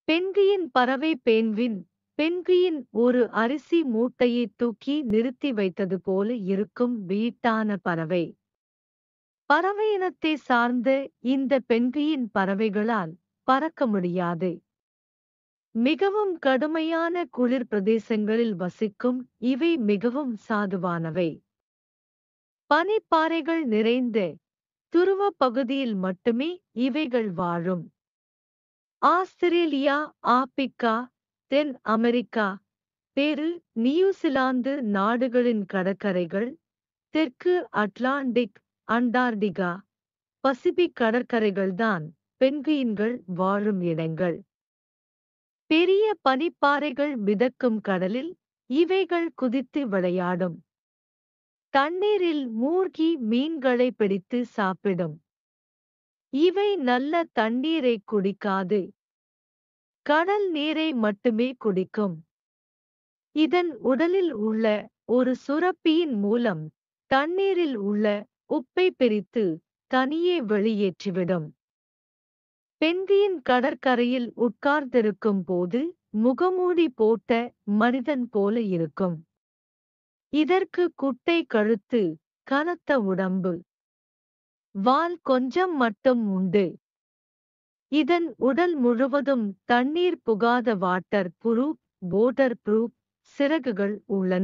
penguin பறவை பேன்வின் penguin ஒரு அரிசி மூட்டையை தூக்கி நிறுத்தி வைத்தது போல இருக்கும் வீட்டான பறவை பறவையினத்தை சார்ந்த இந்த பென்குயின் பறவைகளால் பறக்க முடியாது மிகவும் கடுமையான குளிர் பிரதேசங்களில் வசிக்கும் இவை மிகவும் சாதுவானவை பனிப்பாறைகள் நிறைந்த துருவ பகுதியில் மட்டுமே இவைகள் வாழும் ஆஸ்திரேலியா ஆப்பிரிக்கா தென் அமெரிக்கா பெரு நியூசிலாந்து நாடுகளின் கடற்கரைகள் தெற்கு அட்லாண்டிக் அண்டார்டிகா பசிபிக் கடற்கரைகள்தான் பென்குயின்கள் வாழும் இடங்கள் பெரிய பனிப்பாறைகள் மிதக்கும் கடலில் இவைகள் குதித்து விளையாடும் தண்ணீரில் மூழ்கி மீன்களை பிடித்து சாப்பிடும் இவை நல்ல தண்ணீரை குடிக்காது கடல் நீரை மட்டுமே குடிக்கும் இதன் உடலில் உள்ள ஒரு சுரப்பியின் மூலம் தண்ணீரில் உள்ள உப்பை பிரித்து தனியே வெளியேற்றிவிடும் பென்குயின் கடற்கரையில் உட்கார்ந்திருக்கும் போது முகமூடி போட்ட மனிதன் போல இருக்கும் இதற்கு குட்டை கழுத்து கனத்த உடம்பு வால் கொஞ்சம் மட்டும் உண்டு இதன் உடல் முழுவதும் தண்ணீர் புகாத வாட்டர் புரூப் போட்டர் புரூப் சிறகுகள் உள்ளன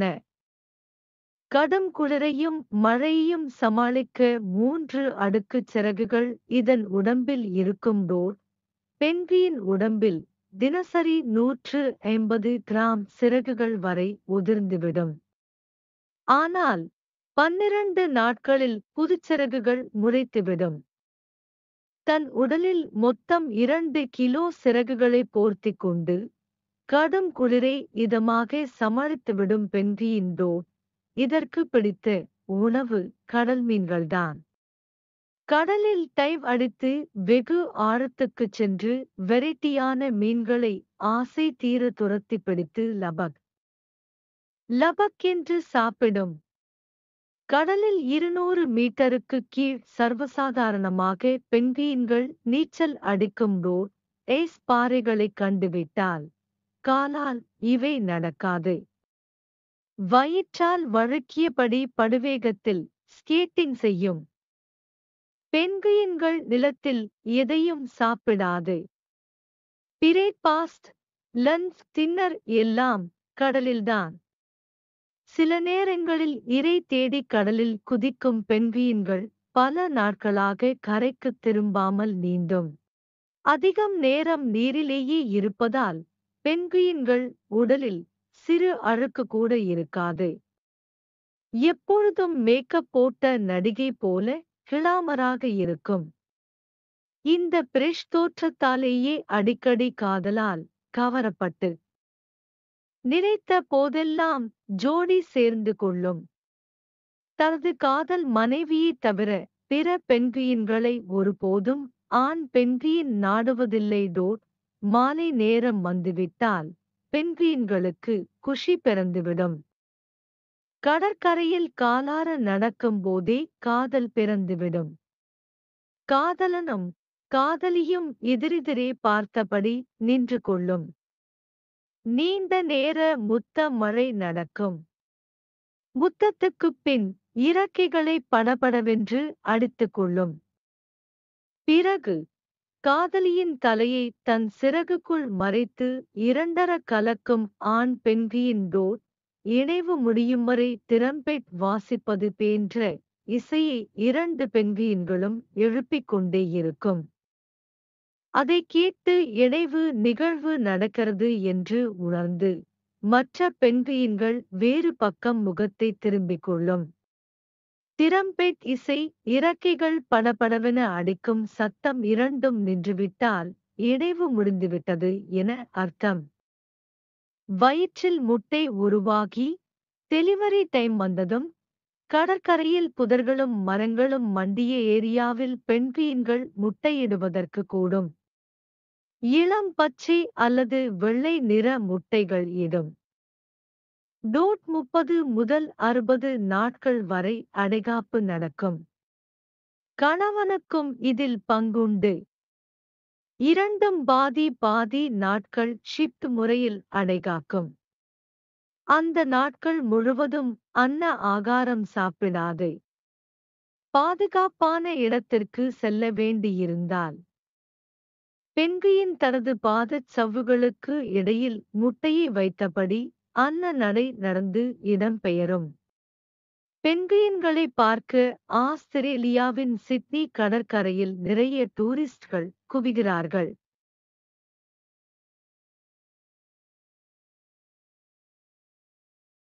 கடும் குளிரையும் மழையையும் சமாளிக்க மூன்று அடுக்குச் சிறகுகள் இதன் உடம்பில் இருக்கும் டோர் பென்குயின் உடம்பில் தினசரி நூற்று ஐம்பது கிராம் சிறகுகள் வரை உதிர்ந்துவிடும் ஆனால் பன்னிரண்டு நாட்களில் புதுச்சிறகுகள் முளைத்துவிடும் தன் உடலில் மொத்தம் இரண்டு கிலோ சிறகுகளை போர்த்திக் கொண்டு கடும் குளிரை இதமாக சமாளித்துவிடும் பென்குயின் டோர் இதற்கு பிடித்த உணவு கடல் மீன்கள்தான் கடலில் டைவ் அடித்து வெகு ஆழத்துக்குச் சென்று வெரைட்டியான மீன்களை ஆசை தீர துரத்தி பிடித்து லபக் லபக் என்று சாப்பிடும் கடலில் இருநூறு மீட்டருக்கு கீழ் சர்வசாதாரணமாக பென்குயின்கள் நீச்சல் அடிக்கும் ரோட் ஏஸ் பாறைகளைக் கண்டுவிட்டால் காலால் இவை நடக்காது வயிற்றால் வழுக்கியபடி படுவேகத்தில் ஸ்கேட்டிங் செய்யும் பென்குயின்கள் நிலத்தில் எதையும் சாப்பிடாது பிரேக்பாஸ்ட் லஞ்ச் டின்னர் எல்லாம் கடலில்தான் சில நேரங்களில் இரை தேடி கடலில் குதிக்கும் பென்குயின்கள் பல நாட்களாக கரைக்கு திரும்பாமல் நீந்தும் அதிகம் நேரம் நீரிலேயே இருப்பதால் பென்குயின்கள் உடலில் சிறு அழுக்கு கூட இருக்காது எப்பொழுதும் மேக்கப் போட்ட நடிகை போல கிளாமராக இருக்கும் இந்த பிரஷ் தோற்றத்தாலேயே அடிக்கடி காதலால் கவரப்பட்டு நினைத்த போதெல்லாம் ஜோடி சேர்ந்து கொள்ளும் தனது காதல் மனைவியை தவிர பிற பெண்குயின்களை ஒருபோதும் ஆண் பெண்குயின் நாடுவதில்லை டோட் மாலை நேரம் வந்துவிட்டால் பெண்குயின்களுக்கு குஷி பிறந்துவிடும் கடற்கரையில் காலார நடக்கும் போதே காதல் பிறந்துவிடும் காதலனும் காதலியும் எதிரெதிரே பார்த்தபடி நின்று கொள்ளும் நீண்ட நேர முத்த மழை நடக்கும் முத்தத்துக்குப் பின் இறக்கைகளை படபடவென்று அடித்துக் கொள்ளும் பிறகு காதலியின் தலையை தன் சிறகுக்குள் மறைத்து இரண்டர கலக்கும் ஆண் பெண்கியின் டோர் இணைவு முடியும் வரை திறம்பெட் வாசிப்பது போன்ற இசையை இரண்டு பெண்கியின்களும் எழுப்பிக் கொண்டே இருக்கும் அதை கேட்டு இணைவு நிகழ்வு நடக்கிறது என்று உணர்ந்து மற்ற பெண்கியின்கள் வேறு பக்கம் முகத்தை திரும்பிக் கொள்ளும் திறம்பெட் இசை இறக்கைகள் படபடவென அடிக்கும் சத்தம் இரண்டும் நின்றுவிட்டால் இணைவு முடிந்துவிட்டது என அர்த்தம் வயிற்றில் முட்டை உருவாகி டெலிவரி டைம் வந்ததும் கடற்கரையில் புதர்களும் மரங்களும் மண்டிய ஏரியாவில் பெண்குயின்கள் முட்டையிடுவதற்கு கூடும் இளம் பச்சை அல்லது வெள்ளை நிற முட்டைகள் இடும் டோட் முப்பது முதல் அறுபது நாட்கள் வரை அடைகாப்பு நடக்கும் கணவனுக்கும் இதில் பங்குண்டு இரண்டும் பாதி பாதி நாட்கள் ஷிப்ட் முறையில் அடைகாக்கும் அந்த நாட்கள் முழுவதும் அன்ன ஆகாரம் சாப்பிடாது பாதுகாப்பான இடத்திற்கு செல்ல வேண்டியிருந்தால் பெண்கியின் தனது பாதச் சவ்வுகளுக்கு இடையில் முட்டையை வைத்தபடி அன்ன நடை நடந்து இடம்பெயரும் பெண்கியின்களை பார்க்க ஆஸ்திரேலியாவின் சிட்னி கடற்கரையில் நிறைய டூரிஸ்ட்கள் குவிகிறார்கள்